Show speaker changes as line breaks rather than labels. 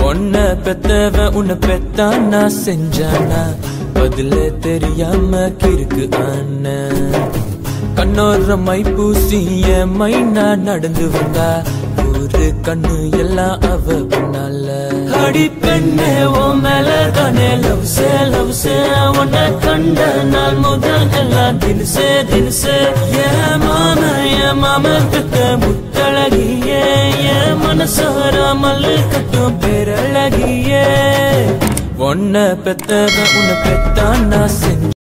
உன்னை பெத்தவன் உன்னை பெத்தான் நான் செஞ்சானா பதில தெரியாம கிறுக்கு அண்ணன் கண்ணோர மை பூசிய மைனா நடந்து வந்தா ஒரு கண்ணு எல்லாம் அவ பின்னால அடி பெண்ணே ஓ மேல தானே லவ் சே லவ் சே உன்னை கண்ட நாள் முதல் எல்லாம் தினசே தினசே ஏன் மாம ஏன் மாம கிட்ட முத்தழகியே என் மனசார மல்லு கட்டும் பேரழகியே உன்னை பெத்தவன் உன்னை பெத்தான் நான் செஞ்ச